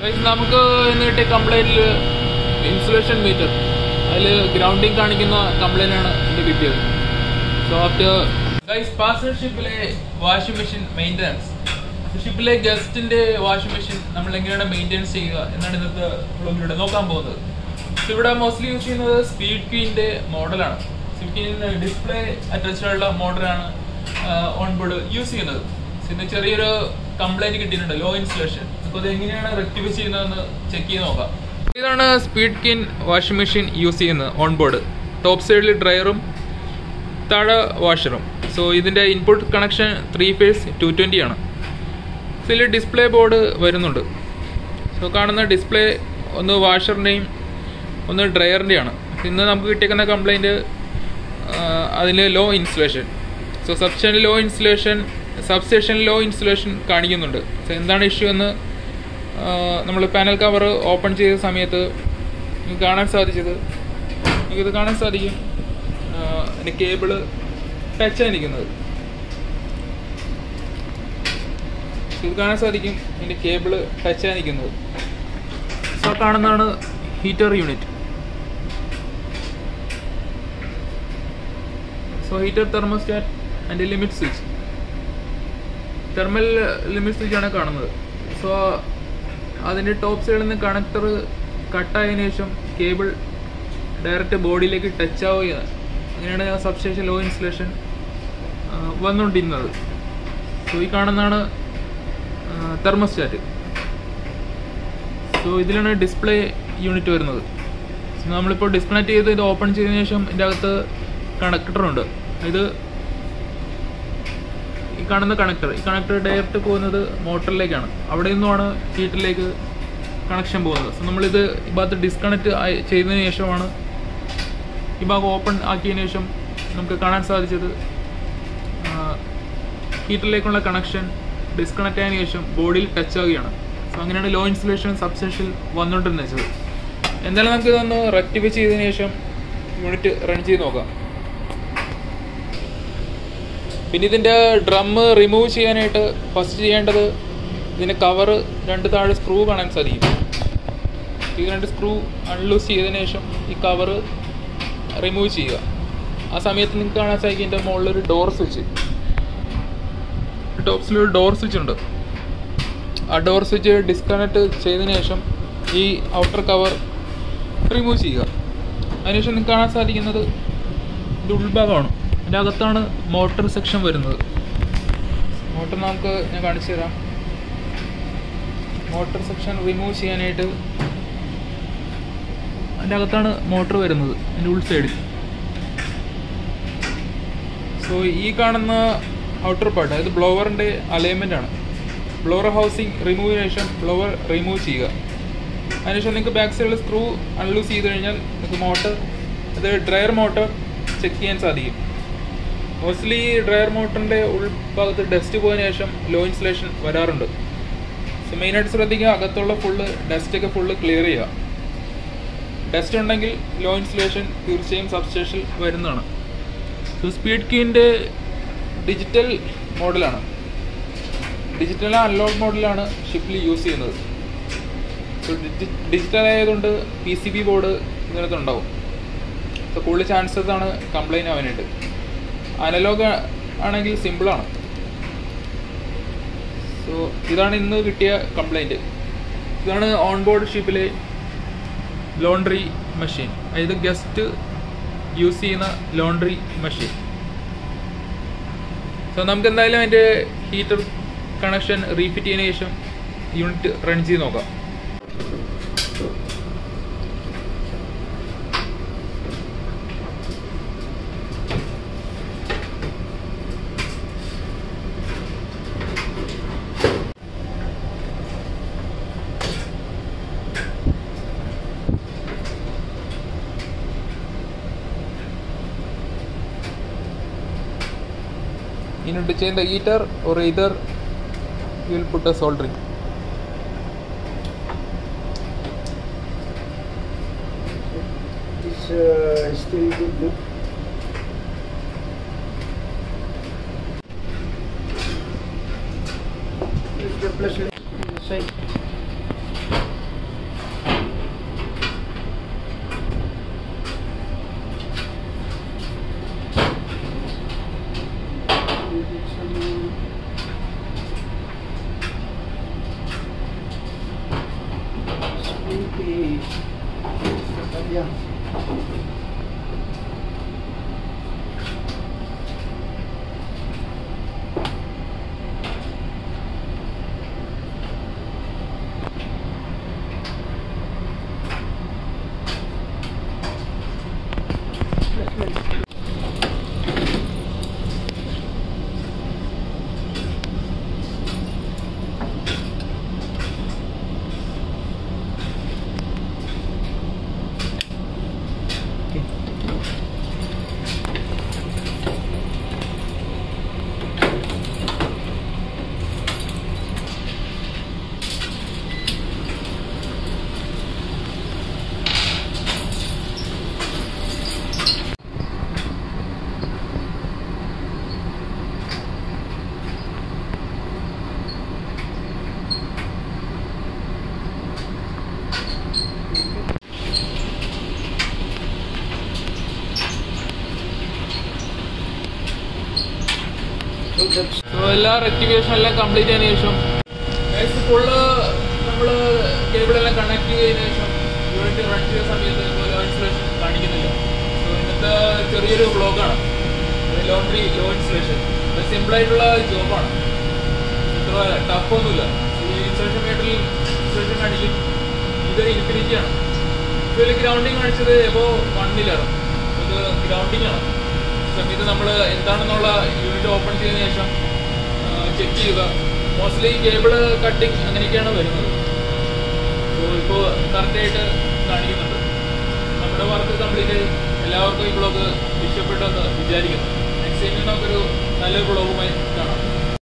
Guys, നമുക്ക് ഇന്ന് കിട്ടിയ കംപ്ലൈന്റിൽ ഇൻസുലേഷൻ മീറ്റർ അതിൽ ഗ്രൗണ്ടിങ് കാണിക്കുന്ന കംപ്ലൈന്റ് ആണ് ഇന്ന് കിട്ടിയത് സോ ആഫ്റ്റർ ഗൈസ് പാർട്ണർഷിപ്പിലെ വാഷിംഗ് മെഷീൻ മെയിൻ്റനൻസ് ഷിപ്പിലെ ഗസ്റ്റിന്റെ വാഷിംഗ് മെഷീൻ നമ്മൾ എങ്ങനെയാണ് മെയിൻ്റെനൻസ് ചെയ്യുക എന്നാണ് ഇന്നത്തെ വ്ളോഗിലൂടെ നോക്കാൻ പോകുന്നത് So ഇവിടെ മോസ്റ്റ്ലി യൂസ് ചെയ്യുന്നത് സ്പീഡ് കീൻ്റെ മോഡലാണ് സ്പീഡ് കീൻ്റെ ഡിസ്പ്ലേ അറ്റാച്ച്ഡ് ഉള്ള മോഡലാണ് ഓൺ ബോർഡ് യൂസ് ചെയ്യുന്നത് So ഇന്ന് ചെറിയൊരു കംപ്ലൈന്റ് കിട്ടിയിട്ടുണ്ട് ലോ ഇൻസുലേഷൻ അപ്പോൾ അത് എങ്ങനെയാണ് റെക്ടിഫൈ ചെയ്യുന്നതെന്ന് ചെക്ക് ചെയ്ത് നോക്കാം ഇതാണ് Speed Queen washing machine use ചെയ്യുന്നത് ഓൺ ബോർഡ് ടോപ്പ് സൈഡിൽ ഡ്രയറും താഴെ വാഷറും സോ ഇതിൻ്റെ input connection three phase two twenty ആണ് സോ ഇതിൽ ഡിസ്പ്ലേ ബോർഡ് വരുന്നുണ്ട് സോ കാണുന്ന ഡിസ്പ്ലേ ഒന്ന് വാഷറിൻ്റെയും ഒന്ന് ഡ്രയറിൻ്റെയാണ് ഇന്ന് നമുക്ക് കിട്ടിയേക്കുന്ന കംപ്ലൈൻറ്റ് അതിൽ low insulation so substation low insulation substation low insulation കാണിക്കുന്നുണ്ട് സോ എന്താണ് ഇഷ്യൂ എന്ന് നമ്മൾ പാനൽ കവർ ഓപ്പൺ ചെയ്ത സമയത്ത് നിങ്ങൾക്ക് കാണാൻ സാധിച്ചത് നിങ്ങൾക്കിത് കാണാൻ സാധിക്കും അതിൻ്റെ കേബിള് ടച്ച് ആയിരിക്കുന്നത് ഇത് കാണാൻ സാധിക്കും ഇതിൻ്റെ കേബിള് ടച്ച് ആയിരിക്കുന്നത് സോ കാണുന്നതാണ് heater unit so heater thermostat and limit switch thermal limit switch ആണ് കാണുന്നത് സോ അതിൻ്റെ ടോപ്പ് സൈഡിൽ നിന്ന് കണക്ടർ കട്ടായതിനു ശേഷം കേബിൾ ഡയറക്റ്റ് ബോഡിയിലേക്ക് ടച്ച് ആവുകയാണ് അങ്ങനെയാണ് ആ സബ്സ്റ്റേഷൻ ലോ ഇൻസുലേഷൻ വന്നുകൊണ്ടിരുന്നത് സോ ഈ കാണുന്നതാണ് തെർമോസ്റ്റാറ്റ് സോ ഇതിലാണ് ഡിസ്പ്ലേ യൂണിറ്റ് വരുന്നത് സോ നമ്മളിപ്പോൾ ഡിസ്കണക്ട് ചെയ്ത് ഇത് ഓപ്പൺ ചെയ്തതിനു ശേഷം ഇതിൻ്റെ അകത്ത് കണക്ടറുണ്ട് ഇത് ഈ കാണുന്ന കണക്ടർ ഈ കണക്ടർ ഡയറക്റ്റ് പോകുന്നത് മോട്ടറിലേക്കാണ് അവിടെ നിന്നുമാണ് ഹീറ്ററിലേക്ക് കണക്ഷൻ പോകുന്നത് സോ നമ്മളിത് ഈ ഭാഗത്ത് ഡിസ്കണക്ട് ചെയ്തതിന് ശേഷമാണ് ഈ ഭാഗം ഓപ്പൺ ആക്കിയതിന് ശേഷം നമുക്ക് കാണാൻ സാധിച്ചത് ഹീറ്ററിലേക്കുള്ള കണക്ഷൻ ഡിസ്കണക്ട് ആയതിനു ശേഷം ബോഡിയിൽ ടച്ച് ആവുകയാണ് സോ അങ്ങനെയാണ് ലോ ഇൻസുലേഷൻ സബ്സ്റ്റേഷൻ വന്നുകൊണ്ടിരുന്നത് വെച്ചത് എന്തായാലും നമുക്ക് ഇതൊന്ന് റെക്ടിഫൈ ചെയ്തതിനു ശേഷം യൂണിറ്റ് റൺ ചെയ്ത് നോക്കാം പിന്നെ ഇതിൻ്റെ ഡ്രം റിമൂവ് ചെയ്യാനായിട്ട് ഫസ്റ്റ് ചെയ്യേണ്ടത് ഇതിൻ്റെ കവറ് രണ്ട് താഴെ സ്ക്രൂ കാണാൻ സാധിക്കും ഈ രണ്ട് സ്ക്രൂ അൺലൂസ് ചെയ്തതിന് ശേഷം ഈ കവറ് റിമൂവ് ചെയ്യുക ആ സമയത്ത് നിങ്ങൾക്ക് കാണാൻ സാധിക്കും ഇതിൻ്റെ മുകളിലൊരു ഡോർ സ്വിച്ച് ടോപ്സിലൊരു ഡോർ സ്വിച്ച് ഉണ്ട് ആ ഡോർ സ്വിച്ച് ഡിസ്കണക്ട് ചെയ്തതിന് ശേഷം ഈ ഔട്ടർ കവർ റിമൂവ് ചെയ്യുക അതിനുശേഷം നിങ്ങൾക്ക് കാണാൻ സാധിക്കുന്നത് ഇത് ഉൾഭാഗമാണ് അതിൻ്റെ അകത്താണ് മോട്ടർ സെക്ഷൻ വരുന്നത് മോട്ടർ നമുക്ക് ഞാൻ കാണിച്ചു തരാം മോട്ടർ സെക്ഷൻ റിമൂവ് ചെയ്യാനായിട്ട് അതിൻ്റെ അകത്താണ് മോട്ടർ വരുന്നത് അതിൻ്റെ ഉൾ സൈഡിൽ സോ ഈ കാണുന്ന ഔട്ടർ പാർട്ട് അതായത് ബ്ലോവറിൻ്റെ അലൈൻമെൻ്റ് ആണ് ബ്ലോവർ ഹൗസിങ് റിമൂവിന് ശേഷം ബ്ലോവർ റിമൂവ് ചെയ്യുക അതിനുശേഷം നിങ്ങൾക്ക് ബാക്ക് സൈഡിൽ സ്ക്രൂ അൺലൂസ് ചെയ്ത് കഴിഞ്ഞാൽ നിങ്ങൾക്ക് മോട്ടർ അത് ഡ്രയർ മോട്ടർ ചെക്ക് ചെയ്യാൻ സാധിക്കും മോസ്റ്റ്ലി ഡ്രയർ മോട്ടറിൻ്റെ ഉൾഭാഗത്ത് ഡസ്റ്റ് പോയതിനു ശേഷം ലോ ഇൻസുലേഷൻ വരാറുണ്ട് സോ മെയിനായിട്ട് ശ്രദ്ധിക്കുക അകത്തുള്ള ഫുള്ള് ഡസ്റ്റൊക്കെ ഫുള്ള് ക്ലിയർ ചെയ്യുക ഡസ്റ്റ് ഉണ്ടെങ്കിൽ ലോ ഇൻസുലേഷൻ തീർച്ചയായും സബ്സ്റ്റേഷൻ വരുന്നതാണ് സോ സ്പീഡ് കീൻ്റെ ഡിജിറ്റൽ മോഡലാണ് ഡിജിറ്റൽ അൺലോഡ് മോഡലാണ് ഷിപ്പിൽ യൂസ് ചെയ്യുന്നത് സോ ഡിജിറ്റൽ ആയതുകൊണ്ട് പി സി ബി ബോർഡ് ഇതിനകത്ത് ഉണ്ടാവും സോ കൂടുതൽ ചാൻസസ് ആണ് കംപ്ലൈൻറ്റ് ആവാനായിട്ട് അനലോഗ് ആണെങ്കിൽ സിമ്പിളാണ് സോ ഇതാണ് ഇന്ന് കിട്ടിയ കംപ്ലൈൻറ്റ് ഇതാണ് ഓൺ ബോർഡ് ഷിപ്പിലെ ലോണ്ട്രി മെഷീൻ അതായത് ഗസ്റ്റ് യൂസ് ചെയ്യുന്ന ലോണ്ട്രി മെഷീൻ സോ നമുക്ക് എന്തായാലും അതിൻ്റെ ഹീറ്റർ കണക്ഷൻ റീഫിറ്റ് ചെയ്തതിനു ശേഷം യൂണിറ്റ് റൺ ചെയ്ത് നോക്കാം you need to change the heater or either you will put a soldering It's uh, still good look. It's the plus inside. que está bien. So that's so എല്ലാ rectification എല്ലാം complete ചെയ്തതിനു ശേഷം full നമ്മൾ cable എല്ലാം connect ചെയ്തതിനു ശേഷം unit run ചെയ്ത സമയത്ത് ലോ ഇൻസുലേഷൻ കാണിക്കുന്നില്ല സോ ഇന്നത്തെ ചെറിയൊരു ബ്ലോഗാണ് ലോണ്ടറി ലോ ഇൻസുലേഷൻ സിമ്പിൾ ആയിട്ടുള്ള ജോബാണ് ഇത്ര ടഫ് ഒന്നുമില്ല ഈ ഇൻസുലേഷൻ മീറ്ററിൽ ഇൻസുലേഷൻ കാണിക്കും ഇത് ഇൻഫിനിറ്റി ആണ് ഇതിൽ ഗ്രൗണ്ടിങ് കാണിച്ചത് എബോ വണ്ണിലാണ് ഇത് ഗ്രൗണ്ടിങ് ആണ് സമയത്ത് നമ്മൾ എന്താണെന്നുള്ള യൂണിറ്റ് ഓപ്പൺ ചെയ്തതിനു ശേഷം ചെക്ക് ചെയ്യുക മോസ്റ്റ്ലി കേബിൾ കട്ടിങ് അങ്ങനെയൊക്കെയാണ് വരുന്നത് സോ ഇപ്പോൾ കറക്റ്റായിട്ട് കാണിക്കുന്നുണ്ട് നമ്മുടെ വർക്ക് കംപ്ലീറ്റ് എല്ലാവർക്കും ഈ ബ്ലോഗ് ഇഷ്ടപ്പെട്ടെന്ന് വിചാരിക്കുന്നു നെക്സ്റ്റ് ടൈമിൽ നമുക്കൊരു നല്ലൊരു ബ്ലോഗുമായി കാണാം